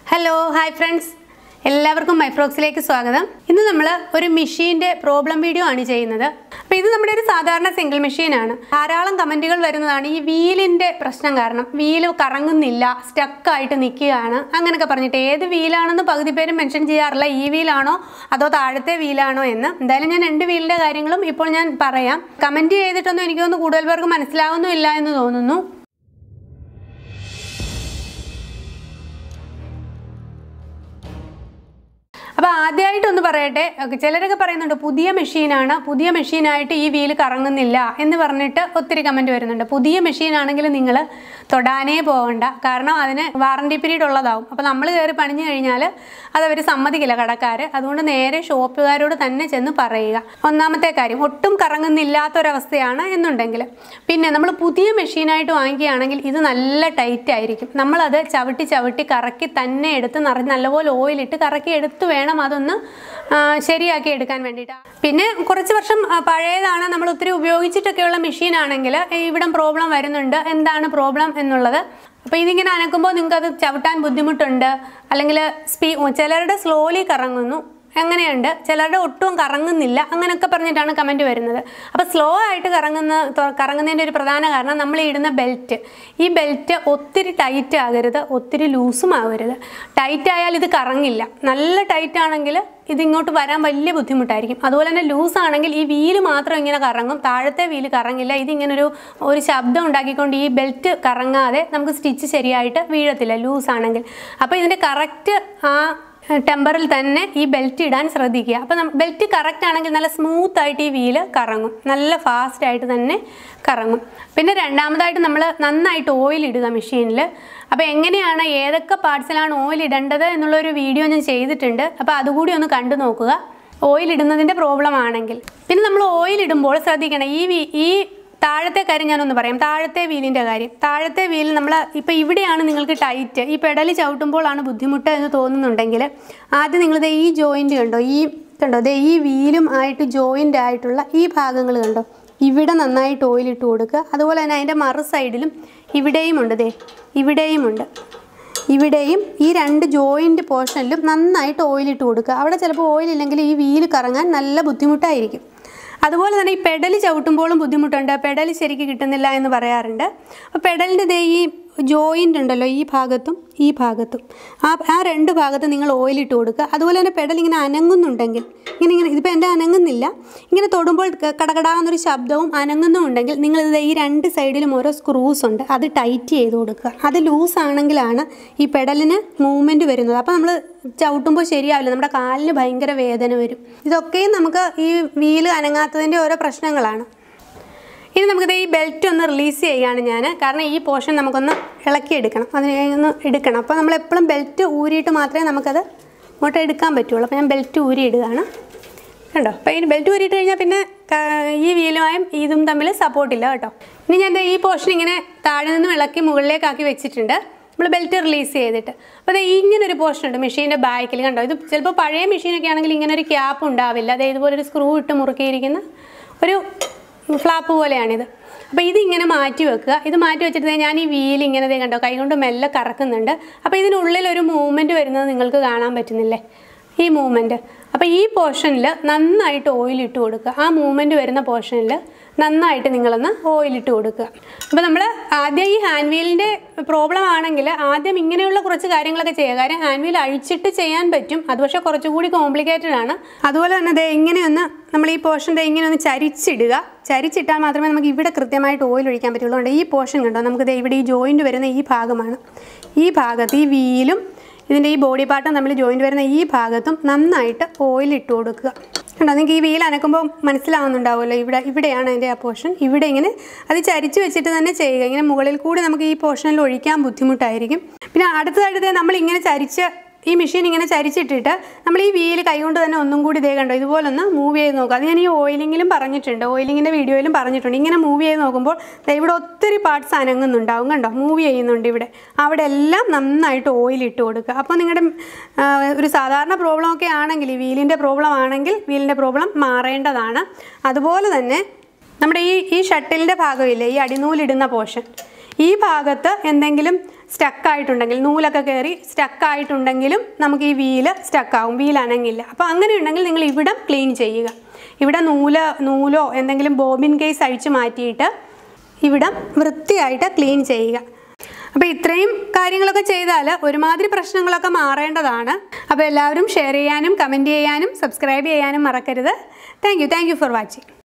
hello hi friends എല്ലാവർക്കും മൈഫ്രോക്സിലേക്ക് സ്വാഗതം ഇന്ന് നമ്മൾ ഒരു മെഷീൻ്റെ പ്രോബ്ലം വീഡിയോ ആണ് ചെയ്യുന്നത് അപ്പോൾ ഇത് നമ്മുടെ ഒരു സാധാരണ സിംഗിൾ മെഷീനാണ് ധാരാളം കമൻറ്റുകൾ വരുന്നതാണ് ഈ വീലിൻ്റെ പ്രശ്നം കാരണം വീല് കറങ്ങുന്നില്ല സ്റ്റക്കായിട്ട് നിൽക്കുകയാണ് അങ്ങനെയൊക്കെ പറഞ്ഞിട്ട് ഏത് വീലാണെന്ന് പകുതി പേരും മെൻഷൻ ചെയ്യാറില്ല ഈ വീലാണോ അതോ താഴത്തെ വീലാണോ എന്ന് എന്തായാലും ഞാൻ രണ്ട് വീലിൻ്റെ കാര്യങ്ങളും ഇപ്പോൾ ഞാൻ പറയാം കമൻറ്റ് ചെയ്തിട്ടൊന്നും എനിക്കൊന്ന് കൂടുതൽ പേർക്ക് മനസ്സിലാവുന്നുമില്ല എന്ന് തോന്നുന്നു അപ്പോൾ ആദ്യമായിട്ടൊന്ന് പറയട്ടെ ചിലരൊക്കെ പറയുന്നുണ്ട് പുതിയ മെഷീനാണ് പുതിയ മെഷീനായിട്ട് ഈ വീല് കറങ്ങുന്നില്ല എന്ന് പറഞ്ഞിട്ട് ഒത്തിരി കമൻറ്റ് വരുന്നുണ്ട് പുതിയ മെഷീനാണെങ്കിൽ നിങ്ങൾ തൊടാനേ പോകണ്ട കാരണം അതിന് വാറണ്ടി പീരീഡ് ഉള്ളതാവും അപ്പോൾ നമ്മൾ കയറി പണിഞ്ഞു കഴിഞ്ഞാൽ അതവർ സമ്മതിക്കില്ല കടക്കാർ അതുകൊണ്ട് നേരെ ഷോപ്പുകാരോട് തന്നെ ചെന്ന് പറയുക ഒന്നാമത്തെ കാര്യം ഒട്ടും കറങ്ങുന്നില്ലാത്തൊരവസ്ഥയാണ് എന്നുണ്ടെങ്കിൽ പിന്നെ നമ്മൾ പുതിയ മെഷീനായിട്ട് വാങ്ങിക്കുകയാണെങ്കിൽ ഇത് നല്ല ടൈറ്റ് ആയിരിക്കും നമ്മളത് ചവിട്ടി ചവിട്ടി കറക്കി തന്നെ എടുത്ത് നിറ നല്ലപോലെ ഓയിലിട്ട് കറക്കി എടുത്ത് വേണം അതൊന്ന് ആ, ശരിയാക്കി എടുക്കാൻ വേണ്ടിയിട്ട് പിന്നെ കുറച്ച് വർഷം ആ, പഴയതാണ് നമ്മൾ ഒത്തിരി ഉപയോഗിച്ചിട്ടൊക്കെയുള്ള മെഷീൻ ആണെങ്കിൽ ഇവിടെ പ്രോബ്ലം വരുന്നുണ്ട് എന്താണ് പ്രോബ്ലം എന്നുള്ളത് അപ്പോൾ ഇതിങ്ങനെ അനക്കുമ്പോൾ നിങ്ങൾക്ക് അത് ചവിട്ടാൻ ബുദ്ധിമുട്ടുണ്ട് അല്ലെങ്കിൽ സ്പീ ചിലരുടെ സ്ലോലി കറങ്ങുന്നു അങ്ങനെയുണ്ട് ചിലരുടെ ഒട്ടും കറങ്ങുന്നില്ല അങ്ങനെയൊക്കെ പറഞ്ഞിട്ടാണ് കമൻറ്റ് വരുന്നത് അപ്പോൾ സ്ലോ ആയിട്ട് കറങ്ങുന്ന തൊ- കറങ്ങുന്നതിൻ്റെ ഒരു പ്രധാന കാരണം നമ്മൾ ഇടുന്ന ബെൽറ്റ് ഈ ബെൽറ്റ് ഒത്തിരി ടൈറ്റ് ആകരുത് ഒത്തിരി ലൂസും ആകരുത് ടൈറ്റ് ആയാൽ ഇത് കറങ്ങില്ല നല്ല ടൈറ്റ് ആണെങ്കിൽ ഇത് ഇങ്ങോട്ട് വരാൻ വലിയ ബുദ്ധിമുട്ടായിരിക്കും അതുപോലെ തന്നെ ലൂസ് ആണെങ്കിൽ ഈ വീല് മാത്രം ഇങ്ങനെ കറങ്ങും താഴത്തെ വീല് കറങ്ങില്ല ഇതിങ്ങനെ ഒരു ഒരു ശബ്ദം ഉണ്ടാക്കിക്കൊണ്ട് ഈ ബെൽറ്റ് കറങ്ങാതെ നമുക്ക് സ്റ്റിച്ച് ശരിയായിട്ട് വീഴത്തില്ല ലൂസ് ആണെങ്കിൽ അപ്പോൾ ഇതിൻ്റെ കറക്റ്റ് ആ ടെമ്പറിൽ തന്നെ ഈ ബെൽറ്റ് ഇടാൻ ശ്രദ്ധിക്കുക അപ്പോൾ ബെൽറ്റ് കറക്റ്റ് ആണെങ്കിൽ നല്ല സ്മൂത്ത് ആയിട്ട് ഈ വീല് കറങ്ങും നല്ല ഫാസ്റ്റ് ആയിട്ട് തന്നെ കറങ്ങും പിന്നെ രണ്ടാമതായിട്ട് നമ്മൾ നന്നായിട്ട് ഓയിൽ ഇടുക മെഷീനിൽ അപ്പോൾ എങ്ങനെയാണ് ഏതൊക്കെ പാർട്സിലാണ് ഓയിൽ ഇടേണ്ടത് എന്നുള്ളൊരു വീഡിയോ ഞാൻ ചെയ്തിട്ടുണ്ട് അപ്പോൾ അതുകൂടി ഒന്ന് കണ്ടു നോക്കുക ഓയിൽ ഇടുന്നതിൻ്റെ പ്രോബ്ലം ആണെങ്കിൽ പിന്നെ നമ്മൾ ഓയിൽ ഇടുമ്പോൾ ശ്രദ്ധിക്കണം ഈ വീ- ഈ താഴത്തെ കാര്യം ഞാനൊന്ന് പറയാം താഴത്തെ വീലിൻ്റെ കാര്യം താഴത്തെ വീൽ നമ്മൾ ഇപ്പോൾ ഇവിടെയാണ് നിങ്ങൾക്ക് ടൈറ്റ് ഈ പെഡൽ ചവിട്ടുമ്പോഴാണ് ബുദ്ധിമുട്ട് എന്ന് തോന്നുന്നുണ്ടെങ്കിൽ ആദ്യം നിങ്ങൾ ദേ ഈ ജോയിൻ്റ് കണ്ടോ ഈ കണ്ടോ ദേ ഈ വീലും ആയിട്ട് ജോയിൻ്റ് ആയിട്ടുള്ള ഈ ഭാഗങ്ങൾ കണ്ടോ ഇവിടെ നന്നായിട്ട് ഓയിലിട്ട് കൊടുക്കുക അതുപോലെ തന്നെ അതിൻ്റെ മറു സൈഡിലും ഇവിടെയും ഉണ്ട് ദേ ഇവിടെയും ഉണ്ട് ഇവിടെയും ഈ രണ്ട് ജോയിൻറ്റ് പോർഷനിലും നന്നായിട്ട് ഓയിലിട്ട് കൊടുക്കുക അവിടെ ചിലപ്പോൾ ഓയിലില്ലെങ്കിൽ ഈ വീല് കറങ്ങാൻ നല്ല ബുദ്ധിമുട്ടായിരിക്കും അതുപോലെ തന്നെ ഈ പെഡൽ ചവിട്ടുമ്പോഴും ബുദ്ധിമുട്ടുണ്ട് പെഡൽ ശരിക്ക് കിട്ടുന്നില്ല എന്ന് പറയാറുണ്ട് അപ്പോൾ പെഡലിൻ്റെ ദേ ഈ ജോയിൻ്റ് ഉണ്ടല്ലോ ഈ ഭാഗത്തും ഈ ഭാഗത്തും ആ ആ രണ്ട് ഭാഗത്ത് നിങ്ങൾ ഓയിലിട്ട് കൊടുക്കുക അതുപോലെ തന്നെ പെഡൽ ഇങ്ങനെ അനങ്ങുന്നുണ്ടെങ്കിൽ ഇങ്ങനെ ഇങ്ങനെ ഇതിപ്പോൾ എൻ്റെ അനങ്ങുന്നില്ല ഇങ്ങനെ തൊടുമ്പോൾ ക- കടകടാന്നൊരു ശബ്ദവും അനങ്ങുന്നുമുണ്ടെങ്കിൽ നിങ്ങൾ ഇത് ഈ രണ്ട് സൈഡിലും ഓരോ സ്ക്രൂസ് ഉണ്ട് അത് ടൈറ്റ് ചെയ്ത് കൊടുക്കുക അത് ലൂസ് ആണെങ്കിലാണ് ഈ പെഡലിന് മൂവ്മെൻറ്റ് വരുന്നത് അപ്പോൾ നമ്മൾ ചവിട്ടുമ്പോൾ ശരിയാവില്ല നമ്മുടെ കാലിന് ഭയങ്കര വേദന വരും ഇതൊക്കെയും നമുക്ക് ഈ വീല് അനങ്ങാത്തതിൻ്റെ ഓരോ പ്രശ്നങ്ങളാണ് ഇനി നമുക്കിത് ഈ ബെൽറ്റ് ഒന്ന് റിലീസ് ചെയ്യുകയാണ് ഞാൻ കാരണം ഈ പോർഷൻ നമുക്കൊന്ന് ഇളക്കിയെടുക്കണം അതിനെ ഒന്ന് എടുക്കണം അപ്പോൾ നമ്മൾ എപ്പോഴും ബെൽറ്റ് ഊരിയിട്ട് മാത്രമേ നമുക്കത് ഇങ്ങോട്ട് എടുക്കാൻ പറ്റുള്ളൂ അപ്പോൾ ഞാൻ ബെൽറ്റ് ഊരി ഇടുകയാണ് കണ്ടോ അപ്പോൾ ഈ ബെൽറ്റ് ഊരിയിട്ട് കഴിഞ്ഞാൽ പിന്നെ ക- ഈ വീലുമായും ഇതും തമ്മിൽ സപ്പോർട്ടില്ല കേട്ടോ ഇനി ഞാൻ ദേ ഈ പോർഷൻ ഇങ്ങനെ താഴെ നിന്നും ഇളക്കി മുകളിലേക്കാക്കി വെച്ചിട്ടുണ്ട് നമ്മൾ ബെൽറ്റ് റിലീസ് ചെയ്തിട്ട് അപ്പോൾ ദേ ഇങ്ങനെ ഒരു പോർഷൻ ഉണ്ട് മെഷീൻ്റെ ബാക്കിൽ കണ്ടോ ഇത് ചിലപ്പോൾ പഴയ മെഷീനൊക്കെ ആണെങ്കിൽ ഇങ്ങനെ ഒരു ക്യാപ്പ് ഉണ്ടാവില്ല അതായത് ഇതുപോലെ ഒരു സ്ക്രൂ ഇട്ട് മുറുക്കിയിരിക്കുന്ന ഒരു ഫ്ലാപ്പ് പോലെയാണിത് അപ്പോൾ ഇതിങ്ങനെ മാറ്റി വെക്കുക ഇത് മാറ്റി വെച്ചിട്ട് ദേ ഞാൻ ഈ വീൽ ഇങ്ങനെ ദേ കണ്ടോ കൈകൊണ്ട് മെല്ലെ കറക്കുന്നുണ്ട് അപ്പോൾ ഇതിനുള്ളിൽ ഒരു മൂവ്മെൻറ്റ് വരുന്നത് നിങ്ങൾക്ക് കാണാൻ പറ്റുന്നില്ലേ ഈ മൂവ്മെൻറ്റ് അപ്പോൾ ഈ പോർഷനിൽ നന്നായിട്ട് ഓയിൽ ഇട്ട് കൊടുക്കുക ആ മൂവ്മെൻറ്റ് വരുന്ന പോർഷനിൽ നന്നായിട്ട് നിങ്ങളൊന്ന് ഓയിൽ ഇട്ട് കൊടുക്കുക അപ്പോൾ നമ്മൾ ആദ്യം ഈ ഹാൻഡ് വീലിൻ്റെ പ്രോബ്ലം ആണെങ്കിൽ ആദ്യം ഇങ്ങനെയുള്ള കുറച്ച് കാര്യങ്ങളൊക്കെ ചെയ്യുക കാര്യം ഹാൻഡ് വീൽ അഴിച്ചിട്ട് ചെയ്യാൻ പറ്റും അത് പക്ഷേ കുറച്ചുകൂടി കോംപ്ലിക്കേറ്റഡ് ആണ് അതുപോലെ തന്നെ ദേ ഇങ്ങനെയൊന്ന് നമ്മൾ ഈ പോർഷൻ ദേ ഇങ്ങനെ ഒന്ന് ചരിച്ചിടുക ചരിച്ചിട്ടാൽ മാത്രമേ നമുക്ക് ഇവിടെ കൃത്യമായിട്ട് ഓയിൽ ഒഴിക്കാൻ പറ്റുള്ളൂ അതുകൊണ്ട് ഈ പോർഷൻ കണ്ടോ നമുക്ക് ദേ ഇവിടെ ഈ ജോയിൻറ്റ് വരുന്ന ഈ ഭാഗമാണ് ഈ ഭാഗത്ത് ഈ വീലും ഇതിൻ്റെ ഈ ബോഡി പാർട്ടും തമ്മിൽ ജോയിൻറ്റ് വരുന്ന ഈ ഭാഗത്തും നന്നായിട്ട് ഓയിൽ ഇട്ട് കൊടുക്കുക കണ്ടോ നിങ്ങൾക്ക് ഈ വീൽ അനക്കുമ്പോൾ മനസ്സിലാവുന്നുണ്ടാവുമല്ലോ ഇവിടെ ഇവിടെയാണ് അതിൻ്റെ ആ പോർഷൻ ഇവിടെ ഇങ്ങനെ അത് ചരിച്ച് വെച്ചിട്ട് തന്നെ ചെയ്യുക ഇങ്ങനെ മുകളിൽ കൂടി നമുക്ക് ഈ പോർഷനിൽ ഒഴിക്കാൻ ബുദ്ധിമുട്ടായിരിക്കും പിന്നെ അടുത്തതായിട്ട് ദേ നമ്മൾ ഇങ്ങനെ ചരിച്ച് ഈ മെഷീൻ ഇങ്ങനെ ചരിച്ചിട്ടിട്ട് നമ്മൾ ഈ വീല് കൈകൊണ്ട് തന്നെ ഒന്നും കൂടി ഇതേ കണ്ടോ ഇതുപോലൊന്ന് മൂവ് ചെയ്ത് നോക്കുക അത് ഞാൻ ഈ ഓയിലിങ്ങിലും പറഞ്ഞിട്ടുണ്ട് ഓയിലിങ്ങിൻ്റെ വീഡിയോയിലും പറഞ്ഞിട്ടുണ്ട് ഇങ്ങനെ മൂവ് ചെയ്ത് നോക്കുമ്പോൾ ദേ ഇവിടെ ഒത്തിരി പാർട്സ് അനങ്ങുന്നുണ്ടാവും കണ്ടോ മൂവ് ചെയ്യുന്നുണ്ട് ഇവിടെ അവിടെ എല്ലാം നന്നായിട്ട് ഓയിൽ ഇട്ട് കൊടുക്കുക അപ്പോൾ നിങ്ങളുടെ ആ, ഒരു സാധാരണ പ്രോബ്ലം ഒക്കെ ആണെങ്കിൽ ഈ വീലിൻ്റെ പ്രോബ്ലം ആണെങ്കിൽ വീലിൻ്റെ പ്രോബ്ലം മാറേണ്ടതാണ് അതുപോലെ തന്നെ നമ്മുടെ ഈ ഈ ഷട്ടിലിൻ്റെ ഭാഗമില്ലേ ഈ അടിനൂലിടുന്ന പോർഷൻ ഈ ഭാഗത്ത് എന്തെങ്കിലും സ്റ്റക്കായിട്ടുണ്ടെങ്കിൽ നൂലൊക്കെ കയറി സ്റ്റക്കായിട്ടുണ്ടെങ്കിലും നമുക്ക് ഈ വീല് സ്റ്റക്കാവും വീൽ അനങ്ങില്ല അപ്പോൾ അങ്ങനെ ഉണ്ടെങ്കിൽ നിങ്ങൾ ഇവിടം ക്ലീൻ ചെയ്യുക ഇവിടെ നൂല് നൂലോ എന്തെങ്കിലും ബോബിൻ കേസ് അഴിച്ചു മാറ്റിയിട്ട് ഇവിടം വൃത്തിയായിട്ട് ക്ലീൻ ചെയ്യുക അപ്പോൾ ഇത്രയും കാര്യങ്ങളൊക്കെ ചെയ്താൽ ഒരുമാതിരി പ്രശ്നങ്ങളൊക്കെ മാറേണ്ടതാണ് അപ്പോൾ എല്ലാവരും ഷെയർ ചെയ്യാനും കമൻറ്റ് ചെയ്യാനും സബ്സ്ക്രൈബ് ചെയ്യാനും മറക്കരുത് thank you thank you for watching